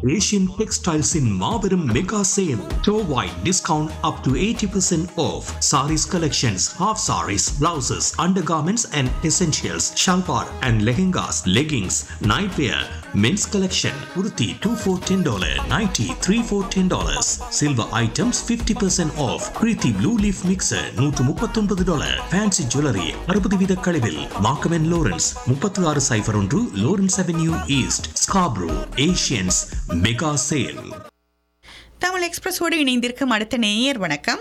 Asian Textiles in Marverum Mega Sale. Store-wide discount up to 80% off. Saris collections, half saris, blouses, undergarments and essentials, shalwar and lehengas, leggings, nightwear, men's collection, kurti 2 for $10, nighty 3 for $10. Silver items 50% off. Kriti Blue Leaf Mixer 139 dollar. Fancy Jewelry 60 வீத கழிவில். Markham and Lawrence 36 சைபர் ஒன்று Lawrence Avenue East, Scarborough, Asians Mega Sale. Tamil எக்ஸ்பிரஸோடு இணைந்திருக்கும் அடுத்த நேயர் வணக்கம்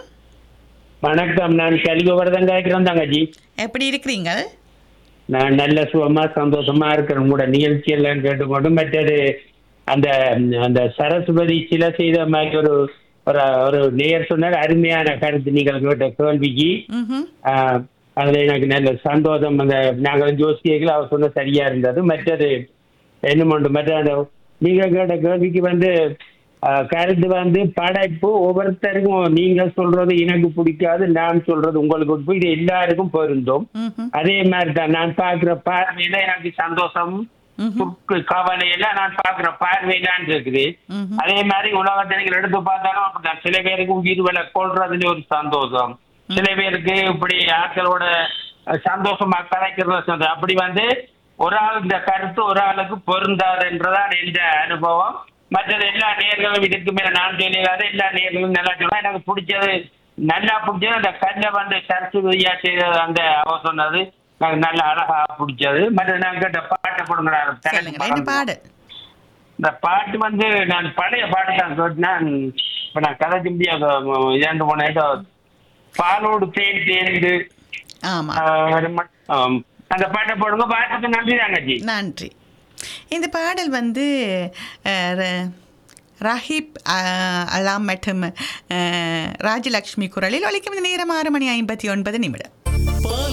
வணக்கம் நான் கலிகோவர்தன் கேட்கிறேன் தங்கச்சி எப்படி இருக்கிறீங்க நான் நல்ல சுகமா சந்தோஷமா இருக்கிறேன் உங்களோட நிகழ்ச்சி எல்லாம் கேட்டுக்கொண்டு மற்றது அந்த அந்த சரஸ்வதி சில செய்த மாதிரி ஒரு ஒரு ஒரு நேர் சொன்னார் அருமையான கருத்து நீங்கள் கேட்ட கேள்விக்கு ம்ஹும். ஆஹ், அதுல எனக்கு நல்ல சந்தோஷம் அந்த நாங்கள் ஜோசியர்கள் அவர் சொன்ன சரியா இருந்தது மற்றது என்ன ஒன்று மற்ற அந்த நீங்க கேட்ட கேள்விக்கு வந்து ஆஹ், கருத்து வந்து படைப்பு ஒவ்வொருத்தருக்கும் நீங்க சொல்றது எனக்கு பிடிக்காது நான் சொல்றது உங்களுக்கு பிடிக்கும். இது எல்லாருக்கும் பொருந்தும் ம்ஹும். அதே மாதிரி தான் நான் பாக்குற பார்வையில எனக்கு சந்தோஷம் துக்கு கவலை எல்லாம் நான் பாக்குற பார்வையிலான் இருக்குது ம்ஹும். அதே மாதிரி உலகத்தை நீங்கள் எடுத்து பார்த்தாலும் அப்படிதான் சில பேருக்கு உயிர் விலை கொள்றதுல ஒரு சந்தோஷம் சில பேருக்கு இப்படி ஆட்களோட அஹ், சந்தோஷமா கலைக்கிறது சந்தோஷம். அப்படி வந்து ஒரு ஆள் இந்த கருத்து ஒரு ஆளுக்கு பொருந்தாதுன்றதான் எந்த அனுபவம் மற்றது எல்லா நேர்களும் இதுக்கு மேல நான் சொல்லிடாத எல்லா நேர்களும் நல்லா சொன்னா எனக்கு பிடிச்சது நல்லா பிடிச்சது அந்த கல்லை வந்து சரஸ்வதியா செய்தது அந்த அவ சொன்னது எனக்கு நல்ல அழகா பிடிச்சது மற்ற நான் கேட்ட பாட்டை கொடுங்க சொல்லுங்க என்ன பாடு இந்த பாட்டு வந்து நான் பழைய பாட்டு தான் கேட்டேன் இப்ப நான் கதைச்சு முடியாது இரண்டு மூணு ஏதோ பாலோடு தேன் தேர்ந்து ஆமா ஆஹ், ஒரு ம- ஆம். அந்த பாட்டை போடுங்க பாட்டுக்கு நன்றி தங்கச்சி நன்றி இந்த பாடல் வந்து அஹ், ர- ரஹீப் அஹ், அலாம் மற்றும் அஹ், ராஜலக்ஷ்மி குரலில் ஒலிக்கும் இந்த நேரம் ஆறு மணி ஐம்பத்தி ஒன்பது நிமிடம்